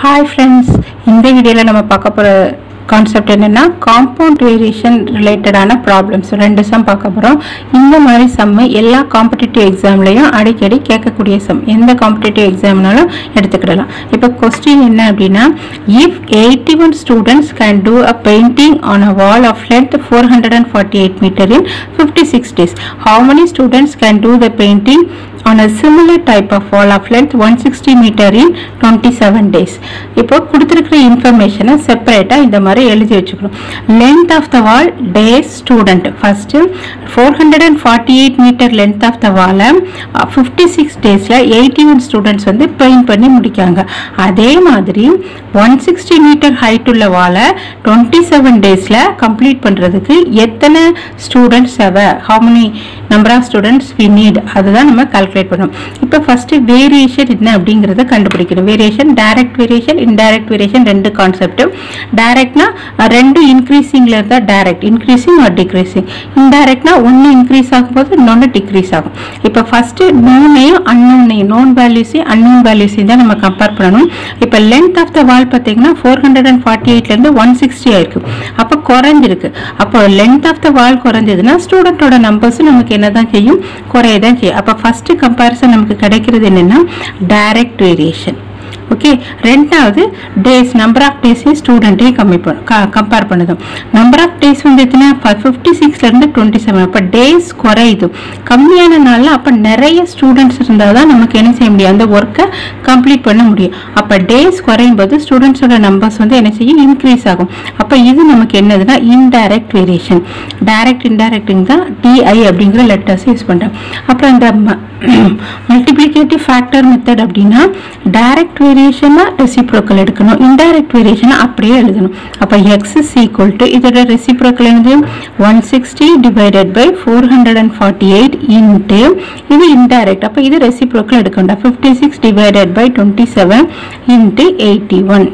hi friends இந்த வீடியோவில் நம்ம பார்க்க போகிற கான்செப்ட் என்னென்னா காம்பவுண்ட் வேரியேஷன் ரிலேட்டடான ப்ராப்ளம்ஸ் ரெண்டு சம் பார்க்க போகிறோம் இந்த மாதிரி சம்மு எல்லா காம்படிட்டிவ் எக்ஸாம்லேயும் அடிக்கடி கேட்கக்கூடிய சம் எந்த காம்படிட்டிவ் எக்ஸாம்னாலும் எடுத்துக்கிடலாம் இப்போ கொஸ்டின் என்ன அப்படின்னா if eighty one students can do a painting on a wall of length four hundred and forty eight metre in fifty six days how many students can do the painting on a similar type of wall of length 160 meter in 27 days இப்போ கொடுத்துருக்கிற இன்ஃபர்மேஷனை செப்பரேட்டாக இந்த மாதிரி எழுதி வச்சுக்கணும் length of the wall days student first four hundred and forty eight metre length of the வாலை fifty six டேஸில் எயிட்டி ஒன் ஸ்டூடெண்ட்ஸ் வந்து பெயிண்ட் பண்ணி முடிக்காங்க அதே மாதிரி ஒன் சிக்ஸ்டி மீட்டர் ஹைட் உள்ள வாலை டுவெண்ட்டி செவன் டேஸில் கம்ப்ளீட் பண்ணுறதுக்கு எத்தனை ஸ்டூடெண்ட்ஸ் தேவை how many number of students we need அதுதான் நம்ம கால்குலேட் பண்ணணும் இப்போ ஃபஸ்ட்டு வேரியேஷன் என்ன அப்படிங்கிறத கண்டுபிடிக்கணும் variation direct variation indirect variation ரெண்டு கான்செப்ட் டைரக்ட்னா ரெண்டு இன்க்ரீசிங்கில் இருந்தால் டைரக்ட் இன்க்ரீசிங் ஆர் டிக்ரீசிங் இன்டைரக்ட்னா ஒன்று இன்க்ரீஸ் ஆகும்போது இன்னொன்று டிக்ரீஸ் ஆகும் இப்போ ஃபஸ்ட்டு நோனையும் அன்னோனையும் நோன் வேல்யூஸையும் அன்னோன் வேல்யூஸையும் தான் நம்ம கம்பேர் பண்ணணும் இப்போ லென்த் ஆஃப் த வால் பார்த்தீங்கன்னா ஃபோர் ஹண்ட்ரட் அண்ட் ஃபார்ட்டி எயிட்லேருந்து ஒன் சிக்ஸ்டி ஆயிருக்கு அப்போ குறைஞ்சிருக்கு அப்போ லென்த் ஆஃப் த வால் குறைஞ்சதுன்னா ஸ்டூடெண்ட்டோட நம்பர்ஸும் நமக்கு என்ன தான் செய்யும் குறைய தான் செய்யும் அப்போ ஃபஸ்ட்டு கம்பேரிசன் நமக்கு கிடைக்கிறது என்னென்னா டைரக்ட் வேரியேஷன் ஓகே ரெண்டாவது டேஸ் நம்பர் ஆஃப் டேஸையும் ஸ்டூடெண்ட்டையும் கம்மி பண்ண கம்பேர் பண்ணுது நம்பர் ஆஃப் டேஸ் வந்து எத்தனை ஃபிஃப்டி சிக்ஸ்லேருந்து டுவெண்ட்டி செவன் அப்போ டேஸ் குறையுது கம்மியான நாளில் அப்போ நிறைய ஸ்டூடெண்ட்ஸ் இருந்தால் தான் நமக்கு என்ன செய்ய முடியும் அந்த ஒர்க்கை கம்ப்ளீட் பண்ண முடியும் அப்போ டேஸ் குறையும் போது ஸ்டூடெண்ட்ஸோட நம்பர்ஸ் வந்து என்ன செய்யும் இன்க்ரீஸ் ஆகும் அப்போ இது நமக்கு என்னதுன்னா இன்டைரக்ட் வேரியேஷன் டைரக்ட் இன்டைரக்டிங் தான் டிஐ அப்படிங்கிற லெட்டர்ஸ் யூஸ் பண்ணுறோம் அப்புறம் இந்த மல்டிப்ளிகேட்டிவ் ஃபேக்டர் மெத்தட் அப்படின்னா டைரக்ட் வேரியேஷனாக ரெசிப்ரோக்கல் எடுக்கணும் இன்டைரக்ட் வேரியேஷனை அப்படியே எழுதணும் அப்போ எக்ஸ் இஸ் ஈக்குவல் டு இதோட ரெசிப்ரோக்கல் என்னது one sixty divided by four hundred and forty eight into இது இன்டைரக்ட் அப்போ இது ரெசிப்ரோக்கல் எடுக்கணும் fifty six divided by twenty seven into eighty one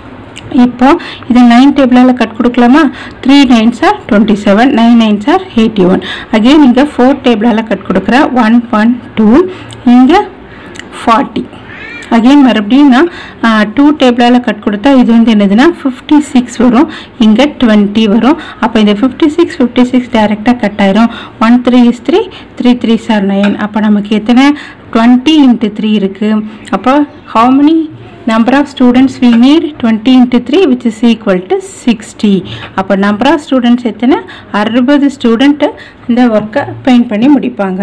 இப்போ இது நைன் டேபிளால் கட் கொடுக்கலாமா three nines are twenty seven nine nines are eighty one again இங்கே four டேபிளால் கட் கொடுக்குற ஒன் ஒன் டூ இங்கே ஃபார்ட்டி அகெயின் மறுபடியும் நான் டூ டேபிளால் கட் கொடுத்தா இது வந்து என்னதுன்னா ஃபிஃப்டி சிக்ஸ் வரும் இங்கே டுவெண்ட்டி வரும் அப்போ இந்த ஃபிஃப்டி சிக்ஸ் ஃபிஃப்டி சிக்ஸ் டேரெக்டாக கட் ஆயிரும் one three is three three three sir nine அப்போ நமக்கு எத்தனை டுவெண்ட்டி இன்ட்டு த்ரீ இருக்குது அப்போ how many number of students we need 20 into 3 which is equal to 60 அப்போ number of students எத்தனை அறுபது ஸ்டூடெண்ட் இந்த ஒர்க்கை பெயிண்ட் பண்ணி முடிப்பாங்க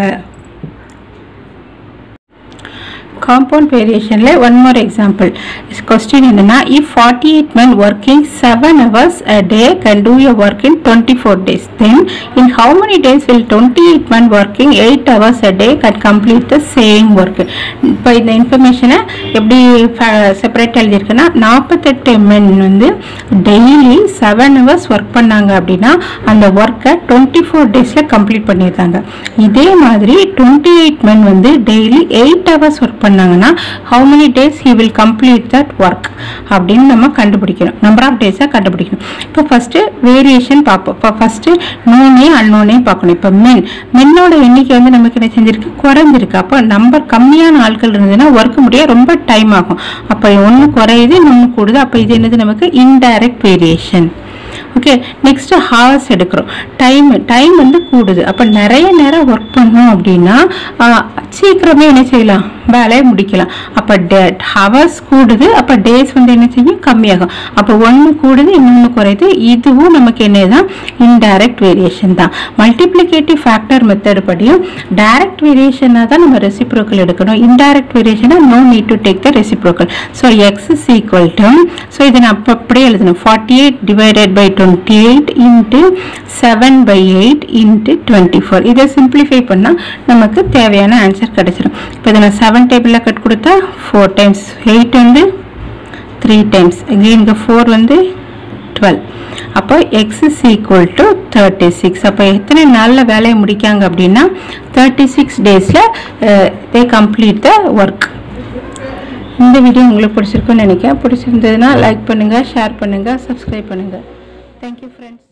காம்பவுண்ட் வேரியேஷனில் ஒன் மோர் எக்ஸாம்பிள் கொஸ்டின் என்னன்னா if forty eight men working seven hours a day can do your work in twenty four days then in how many days will twenty eight men working eight hours a day can complete the same work இப்போ இந்த இன்ஃபர்மேஷனை எப்படி separate எழுதியிருக்குன்னா நாற்பத்தெட்டு men வந்து daily seven hours work பண்ணாங்க அப்படின்னா அந்த ஒர்க்கை டுவெண்ட்டி ஃபோர் டேஸில் கம்ப்ளீட் பண்ணியிருந்தாங்க இதே மாதிரி டுவெண்ட்டி எயிட் men வந்து டெய்லி எயிட் ஹவர்ஸ் ஒர்க் பண்ணாங்கன்னா how many days he will complete that work அப்படின்னு நம்ம கண்டுபிடிக்கணும் நம்பர் ஆஃப் டேஸை கண்டுபிடிக்கணும் இப்போ ஃபஸ்ட்டு வேரியேஷன் பார்ப்போம் இப்போ ஃபஸ்ட்டு நோனே அன்னோனையும் பார்க்கணும் இப்போ மென் மென்னோட எண்ணிக்கை வந்து நமக்கு என்ன செஞ்சிருக்கு குறைஞ்சிருக்கு அப்போ நம்பர் கம்மியான ஆட்கள் இருந்ததுன்னா ஒர்க் முடிய ரொம்ப டைம் ஆகும் அப்போ ஒன்று குறையுது இன்னொன்று கூடுது அப்போ இது என்னது நமக்கு indirect variation okay next hours எடுக்கிறோம் டைம் டைம் வந்து கூடுது அப்போ நிறைய நேரம் ஒர்க் பண்ணோம் அப்படின்னா சீக்கிரமே என்ன செய்யலாம் வேலையை முடிக்கலாம் அப்போ டே ஹவர்ஸ் கூடுது அப்போ டேஸ் வந்து என்ன செய்யும் கம்மியாகும் அப்போ ஒன்று கூடுது இன்னொன்று குறையுது இதுவும் நமக்கு என்னதான் இன்டைரக்ட் வேரியேஷன் தான் மல்டிப்ளிகேட்டிவ் ஃபேக்டர் மெத்தட் படியும் டைரக்ட் வேரியேஷனாக தான் நம்ம ரெசிப்ரோக்கல் எடுக்கணும் இன்டைரக்ட் வேரியேஷனாக no need to take the reciprocal so x is equal to so இதை நான் அப்போ அப்படியே எழுதணும் forty eight divided by twenty eight into seven by eight into twenty four இதை சிம்பிளிஃபை பண்ணால் நமக்கு தேவையான ஆன்சர் கிடைச்சிடும் இப்போ இதை நான் செவன் டேபிளில் கட் கொடுத்தா ஃபோர் டைம்ஸ் எயிட் வந்து த்ரீ டைம்ஸ் அகெயின் இங்கே ஃபோர் வந்து டுவெல் அப்போ x is equal to thirty six அப்போ எத்தனை நாளில் வேலையை முடிக்காங்க அப்படின்னா தேர்ட்டி சிக்ஸ் டேஸில் தே கம்ப்ளீட் த ஒர்க் இந்த வீடியோ உங்களுக்கு பிடிச்சிருக்குன்னு நினைக்கிறேன் பிடிச்சிருந்ததுன்னா லைக் பண்ணுங்கள் ஷேர் பண்ணுங்கள் சப்ஸ்கிரைப் பண்ணுங்கள் தேங்க்யூ ஃப்ரெண்ட்ஸ்